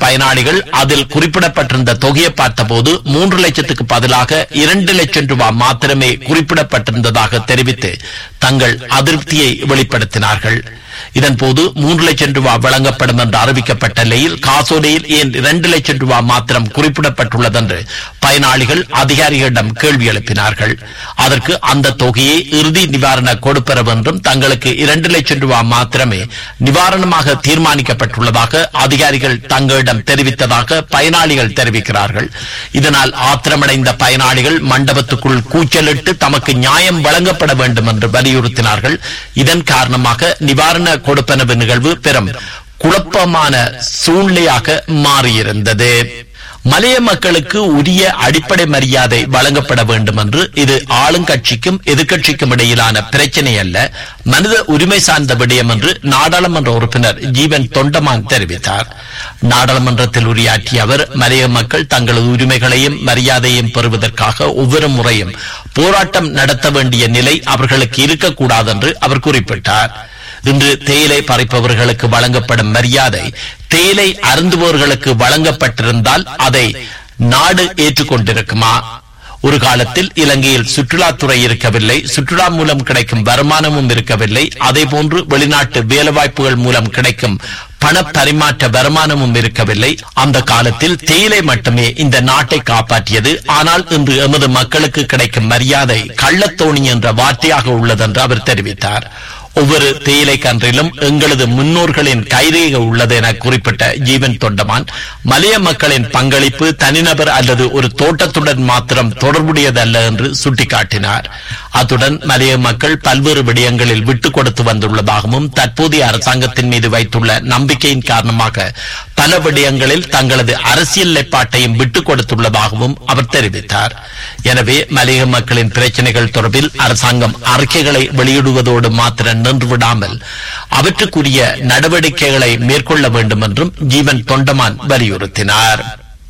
பயனாளிகள் அதில் குறிப்பிடப்பட்டிருந்த தொகையை பார்த்தபோது மூன்று லட்சத்துக்கு பதிலாக இரண்டு லட்சம் ரூபாய் மாத்திரமே குறிப்பிடப்பட்டிருந்ததாக தெரிவித்து தங்கள் அதிருப்தியை வெளிப்படுத்தினார்கள் இதன்போது மூன்று லட்சம் ரூபாய் வழங்கப்படும் என்று அறிவிக்கப்பட்ட நிலையில் காசோலையில் ஏன் இரண்டு லட்சம் ரூபாய் மாத்திரம் குறிப்பிடப்பட்டுள்ளது என்று பயனாளிகள் அதிகாரிகளிடம் கேள்வி எழுப்பினார்கள் அதற்கு அந்த தொகையை இறுதி நிவாரண கொடுப்பரவு என்றும் தங்களுக்கு இரண்டு லட்சம் ரூபாய் மாத்திரமே நிவாரணமாக தீர்மானிக்கப்பட்டுள்ளதாக அதிகாரிகள் தங்களிடம் தெரிவித்ததாக பயனாளிகள் தெரிவிக்கிறார்கள் இதனால் ஆத்திரமடைந்த பயனாளிகள் மண்டபத்துக்குள் கூச்சலிட்டு தமக்கு நியாயம் வழங்கப்பட வேண்டும் என்று வலியுறுத்தினார்கள் இதன் காரணமாக நிவாரண கொடுப்பனவு நிகழ்வு பெரும் குழப்பமான சூழ்நிலையாக மாறியிருந்தது மலைய மக்களுக்கு உரிய அடிப்படை மரியாதை வழங்கப்பட வேண்டும் என்று இது ஆளுங்கட்சிக்கும் எதிர்க்கட்சிக்கும் இடையிலான பிரச்சனை அல்ல மனித உரிமை சார்ந்த விடயம் என்று நாடாளுமன்ற உறுப்பினர் ஜீவன் தொண்டமான் தெரிவித்தார் நாடாளுமன்றத்தில் உரையாற்றிய அவர் மலைய மக்கள் தங்களது உரிமைகளையும் மரியாதையும் பெறுவதற்காக ஒவ்வொரு முறையும் போராட்டம் நடத்த வேண்டிய நிலை அவர்களுக்கு இருக்கக்கூடாது என்று அவர் குறிப்பிட்டார் இன்று தேயிலை பறிப்பவர்களுக்கு வழங்கப்படும் மரியாதை தேயிலை அருந்துபவர்களுக்கு வழங்கப்பட்டிருந்தால் அதை நாடு ஏற்றுக்கொண்டிருக்குமா ஒரு காலத்தில் இலங்கையில் சுற்றுலாத்துறை இருக்கவில்லை சுற்றுலா மூலம் கிடைக்கும் வருமானமும் இருக்கவில்லை அதே போன்று வெளிநாட்டு வேலைவாய்ப்புகள் மூலம் கிடைக்கும் பண பரிமாற்ற வருமானமும் இருக்கவில்லை அந்த காலத்தில் தேயிலை மட்டுமே இந்த நாட்டை காப்பாற்றியது ஆனால் இன்று எமது மக்களுக்கு கிடைக்கும் மரியாதை கள்ளத்தோணி என்ற வார்த்தையாக உள்ளது என்று அவர் தெரிவித்தார் ஒவ்வொரு தேயிலை கன்றிலும் எங்களது முன்னோர்களின் கைரேக உள்ளது என குறிப்பிட்ட ஜீவன் தொண்டமான் மலைய மக்களின் பங்களிப்பு தனிநபர் அல்லது ஒரு தோட்டத்துடன் மாத்திரம் தொடர்புடையதல்ல என்று சுட்டிக்காட்டினார் அத்துடன் மலைய மக்கள் பல்வேறு விடயங்களில் விட்டுக் கொடுத்து வந்துள்ளதாகவும் தற்போதைய அரசாங்கத்தின் மீது வைத்துள்ள நம்பிக்கையின் காரணமாக பல விடயங்களில் தங்களது அரசியல் நிலைப்பாட்டையும் விட்டுக் கொடுத்துள்ளதாகவும் அவர் தெரிவித்தார் எனவே மலைய மக்களின் பிரச்சனைகள் தொடர்பில் அரசாங்கம் அறிக்கைகளை வெளியிடுவதோடு மாத்திரம் நின்று விடாமல் அவற்றுக்குரிய நடவடிக்கைகளை மேற்கொள்ள வேண்டும் என்றும் ஜீவன் தொண்டமான் வலியுறுத்தினார்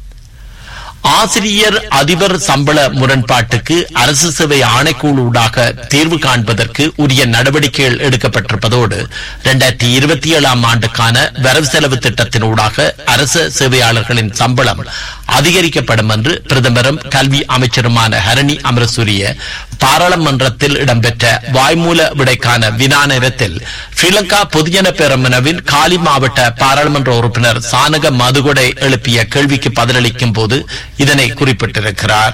ஆசிரியர் அதிபர் சம்பள முரண்பாட்டுக்கு அரசு சேவை ஆணைக்குழுடாக தீர்வு காண்பதற்கு உரிய நடவடிக்கைகள் எடுக்கப்பட்டிருப்பதோடு இரண்டாயிரத்தி இருபத்தி ஏழாம் ஆண்டுக்கான வரவு செலவு திட்டத்தினூடாக அரசு சேவையாளர்களின் சம்பளம் அதிகரிக்கப்படும் என்று பிரதமரும் கல்வி அமைச்சருமான ஹரணி அமரசூரிய பாராளுமன்றத்தில் இடம்பெற்ற வாய்மூல விடைக்கான வினா நேரத்தில் ஸ்ரீலங்கா பொதுஜன பேரமுனவின் காலி மாவட்ட பாராளுமன்ற உறுப்பினர் சானக மதுகொடை எழுப்பிய கேள்விக்கு பதிலளிக்கும் போது இதனை குறிப்பிட்டிருக்கிறார்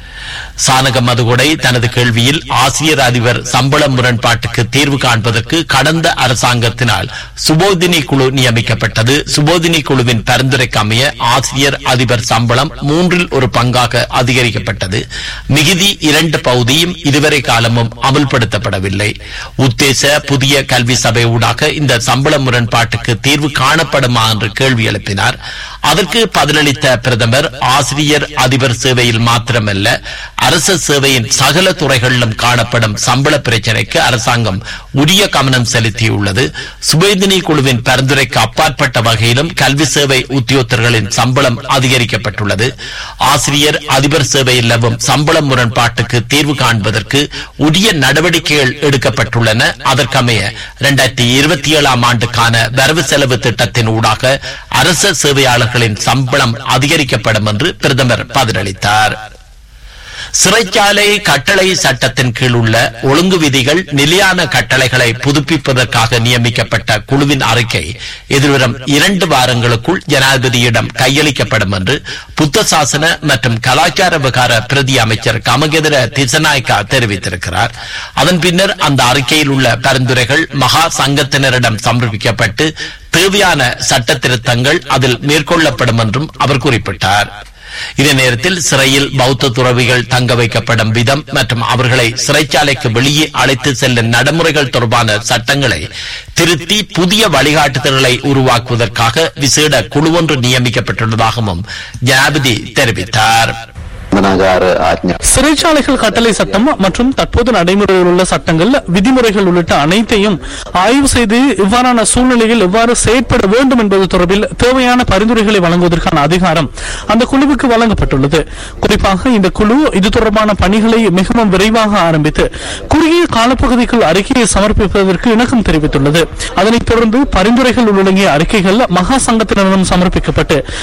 சானக மதுகொடை தனது கேள்வியில் ஆசிரியர் அதிபர் சம்பள முரண்பாட்டுக்கு தீர்வு காண்பதற்கு கடந்த அரசாங்கத்தினால் சுபோதினி குழு நியமிக்கப்பட்டது சுபோதினி குழுவின் பரிந்துரைக்கு அமைய ஆசிரியர் அதிபர் சம்பளம் மூன்றில் ஒரு பங்காக அதிகரிக்கப்பட்டது மிகுதி இரண்டு பகுதியும் இதுவரை காலமும் அமல்படுத்தப்படவில்லை உத்தேச புதிய கல்வி சபை ஊடாக இந்த சம்பள முரண்பாட்டுக்கு தீர்வு காணப்படுமா என்று கேள்வி எழுப்பினார் அதற்கு பதிலளித்த பிரதமர் ஆசிரியர் அதிபர் சேவையில் மாத்திரமல்ல அரசு சேவையின் சகல துறைகளிலும் காணப்படும் சம்பள பிரச்சினைக்கு அரசாங்கம் உரிய கவனம் செலுத்தியுள்ளது சுபேதினி குழுவின் பரிந்துரைக்கு அப்பாற்பட்ட வகையிலும் கல்வி சேவை உத்தியோகத்தர்களின் சம்பளம் அதிகரிக்கப்பட்டுள்ளது ஆசிரியர் அதிபர் சேவையில் நிலவும் சம்பள முரண்பாட்டுக்கு தீர்வு காண்பதற்கு உரிய நடவடிக்கைகள் எடுக்கப்பட்டுள்ளன அதற்கமைய இரண்டாயிரத்தி இருபத்தி ஏழாம் ஆண்டுக்கான வரவு செலவு திட்டத்தின் ஊடாக அரசு சேவையாளர்களின் சம்பளம் அதிகரிக்கப்படும் என்று பிரதமர் பதிலளித்தார் சிறைச்சாலை கட்டளை சட்டத்தின் கீழ் உள்ள ஒழுங்கு விதிகள் நிலையான கட்டளைகளை புதுப்பிப்பதற்காக நியமிக்கப்பட்ட குழுவின் அறிக்கை எதிர்வரும் இரண்டு வாரங்களுக்குள் ஜனாதிபதியிடம் கையளிக்கப்படும் என்று புத்த சாசன மற்றும் கலாச்சார விகார பிரதி அமைச்சர் கமகெதிர திசநாயக்கா தெரிவித்திருக்கிறார் அதன் பின்னர் அந்த அறிக்கையில் உள்ள பரிந்துரைகள் மகா சங்கத்தினரிடம் சமர்ப்பிக்கப்பட்டு தேவையான சட்ட திருத்தங்கள் அதில் மேற்கொள்ளப்படும் என்றும் அவர் குறிப்பிட்டார் இதே நேரத்தில் சிறையில் பௌத்த துறவிகள் தங்க வைக்கப்படும் விதம் மற்றும் அவர்களை சிறைச்சாலைக்கு வெளியே அழைத்து செல்லும் நடைமுறைகள் தொடர்பான சட்டங்களை திருத்தி புதிய வழிகாட்டுதல்களை உருவாக்குவதற்காக விசேட குழு ஒன்று நியமிக்கப்பட்டுள்ளதாகவும் ஜனாதிபதி தெரிவித்தார் बंधनागार आज्ञा சிறைச்சாலைகள் கட்டளை சட்டம் மற்றும் தற்போது நடைமுறையில் உள்ள சட்டங்கள் விதிமுறைகள் உள்ளிட்ட அனைத்தையும் ஆய்வு செய்து இவ்வாறான சூழ்நிலையில் எவ்வாறு செயற்பட வேண்டும் என்பது தொடர்பில் தேவையான பரிந்துரைகளை வழங்குவதற்கான அதிகாரம் அந்த குழுவுக்கு வழங்கப்பட்டுள்ளது குறிப்பாக இந்த குழு இது தொடர்பான பணிகளை மிகவும் விரைவாக ஆரம்பித்து குறுகிய காலப்பகுதிக்குள் அறிக்கையை சமர்ப்பிப்பதற்கு இணக்கம் தெரிவித்துள்ளது அதனைத் தொடர்ந்து பரிந்துரைகள் உள்ளடங்கிய அறிக்கைகள் மகா சங்கத்தினரிடம் சமர்ப்பிக்கப்பட்டு